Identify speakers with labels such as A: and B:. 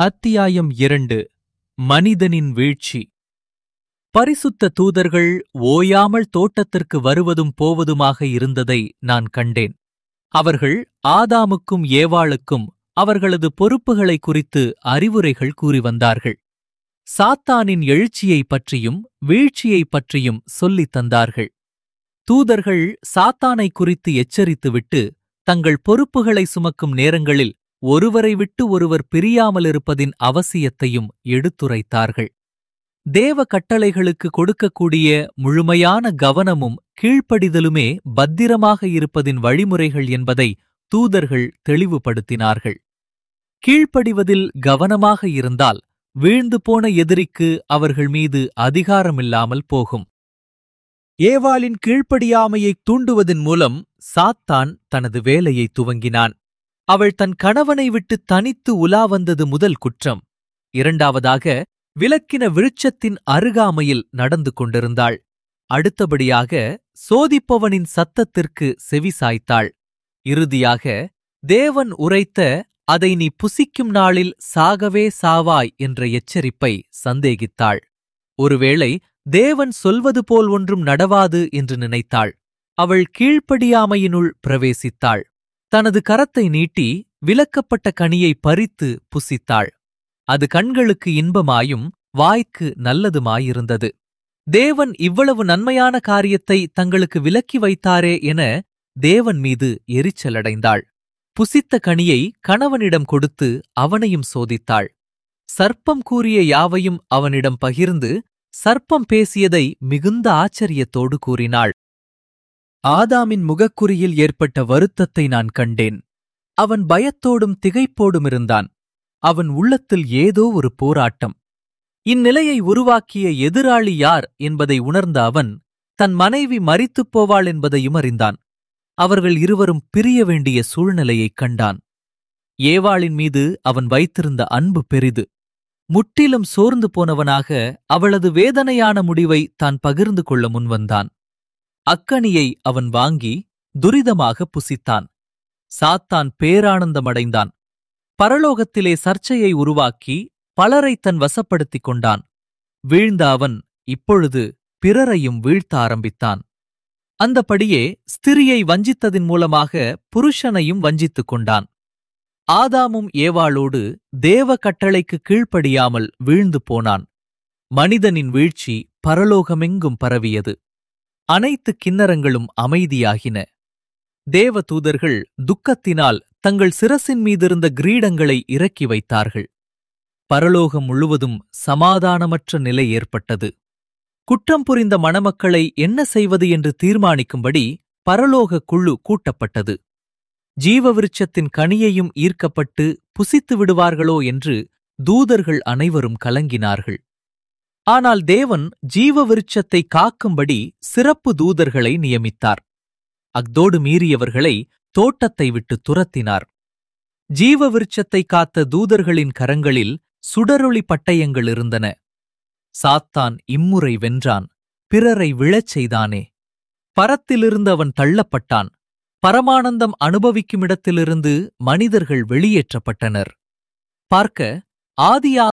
A: அத்தியாயம் இரண்டு மனிதனின் வீழ்ச்சி பரிசுத்த தூதர்கள் ஓயாமல் தோட்டத்திற்கு வருவதும் போவதுமாக இருந்ததை நான் கண்டேன் அவர்கள் ஆதாமுக்கும் ஏவாளுக்கும் அவர்களது பொறுப்புகளை குறித்து அறிவுரைகள் கூறி வந்தார்கள் சாத்தானின் எழுச்சியைப் பற்றியும் வீழ்ச்சியைப் பற்றியும் சொல்லித் தந்தார்கள் தூதர்கள் சாத்தானை குறித்து எச்சரித்துவிட்டு தங்கள் பொறுப்புகளை சுமக்கும் நேரங்களில் ஒருவரை விட்டு ஒருவர் பிரியாமலிருப்பதின் அவசியத்தையும் எடுத்துரைத்தார்கள் தேவ கட்டளைகளுக்கு கொடுக்கக்கூடிய முழுமையான கவனமும் கீழ்ப்படிதலுமே பத்திரமாக இருப்பதின் வழிமுறைகள் என்பதை தூதர்கள் தெளிவுபடுத்தினார்கள் கீழ்ப்படிவதில் கவனமாக இருந்தால் வீழ்ந்து போன எதிரிக்கு அவர்கள் மீது அதிகாரமில்லாமல் போகும் ஏவாளின் கீழ்ப்படியாமையைத் தூண்டுவதன் மூலம் சாத்தான் தனது வேலையை துவங்கினான் அவள் தன் கணவனை விட்டு தனித்து உலா வந்தது முதல் குற்றம் இரண்டாவதாக விலக்கின விருட்சத்தின் அருகாமையில் நடந்து கொண்டிருந்தாள் அடுத்தபடியாக சோதிப்பவனின் சத்தத்திற்கு செவிசாய்த்தாள் இறுதியாக தேவன் உரைத்த அதை நீ புசிக்கும் நாளில் சாகவே சாவாய் என்ற எச்சரிப்பை சந்தேகித்தாள் ஒருவேளை தேவன் சொல்வது போல் ஒன்றும் நடவாது என்று நினைத்தாள் அவள் கீழ்ப்படியாமையினுள் பிரவேசித்தாள் தனது கரத்தை நீட்டி விலக்கப்பட்ட கனியை பறித்து புசித்தாள் அது கண்களுக்கு இன்பமாயும் வாய்க்கு நல்லதுமாயிருந்தது தேவன் இவ்வளவு நன்மையான காரியத்தை தங்களுக்கு விலக்கி வைத்தாரே என தேவன் மீது எரிச்சலடைந்தாள் புசித்த கனியை கணவனிடம் கொடுத்து அவனையும் சோதித்தாள் சர்ப்பம் கூறிய யாவையும் அவனிடம் பகிர்ந்து சர்ப்பம் பேசியதை மிகுந்த ஆச்சரியத்தோடு கூறினாள் ஆதாமின் முகக்குறியில் ஏற்பட்ட வருத்தத்தை நான் கண்டேன் அவன் பயத்தோடும் திகைப்போடும் இருந்தான் அவன் உள்ளத்தில் ஏதோ ஒரு போராட்டம் இந்நிலையை உருவாக்கிய எதிராளி யார் என்பதை உணர்ந்த அவன் தன் மனைவி மரித்துப் போவாள் என்பதையும் அறிந்தான் அவர்கள் இருவரும் பிரிய வேண்டிய சூழ்நிலையைக் கண்டான் ஏவாளின் மீது அவன் வைத்திருந்த அன்பு பெரிது முற்றிலும் சோர்ந்து போனவனாக அவளது வேதனையான முடிவை தான் பகிர்ந்து கொள்ள முன்வந்தான் அக்கனியை அவன் வாங்கி துரிதமாக புசித்தான் சாத்தான் பேரானந்தமடைந்தான் பரலோகத்திலே சர்ச்சையை உருவாக்கி பலரை தன் வசப்படுத்திக் கொண்டான் வீழ்ந்த அவன் இப்பொழுது பிறரையும் வீழ்த்த ஆரம்பித்தான் அந்தபடியே ஸ்திரியை வஞ்சித்ததின் மூலமாக புருஷனையும் வஞ்சித்துக் கொண்டான் ஆதாமும் ஏவாளோடு தேவ கட்டளைக்கு கீழ்ப்படியாமல் வீழ்ந்து போனான் மனிதனின் வீழ்ச்சி பரலோகமெங்கும் பரவியது அனைத்து கிண்ணறங்களும் அமைதியாகின தேவ தூதர்கள் துக்கத்தினால் தங்கள் சிரசின் மீதிருந்த கிரீடங்களை இறக்கி வைத்தார்கள் பரலோகம் முழுவதும் சமாதானமற்ற நிலை ஏற்பட்டது குற்றம் புரிந்த மணமக்களை என்ன செய்வது என்று தீர்மானிக்கும்படி பரலோக குழு கூட்டப்பட்டது ஜீவவிருட்சத்தின் கனியையும் ஈர்க்கப்பட்டு புசித்து விடுவார்களோ என்று தூதர்கள் அனைவரும் கலங்கினார்கள் ஆனால் தேவன் ஜீவவிருட்சத்தை காக்கும்படி சிறப்பு தூதர்களை நியமித்தார் அக்தோடு மீறியவர்களை தோட்டத்தை விட்டு துரத்தினார் ஜீவவிருட்சத்தை காத்த தூதர்களின் கரங்களில் சுடரொளி பட்டயங்கள் இருந்தன சாத்தான் இம்முறை வென்றான் பிறரை விழச் செய்தானே பரத்திலிருந்து அவன் தள்ளப்பட்டான் பரமானந்தம் அனுபவிக்குமிடத்திலிருந்து மனிதர்கள் வெளியேற்றப்பட்டனர் பார்க்க ஆதியா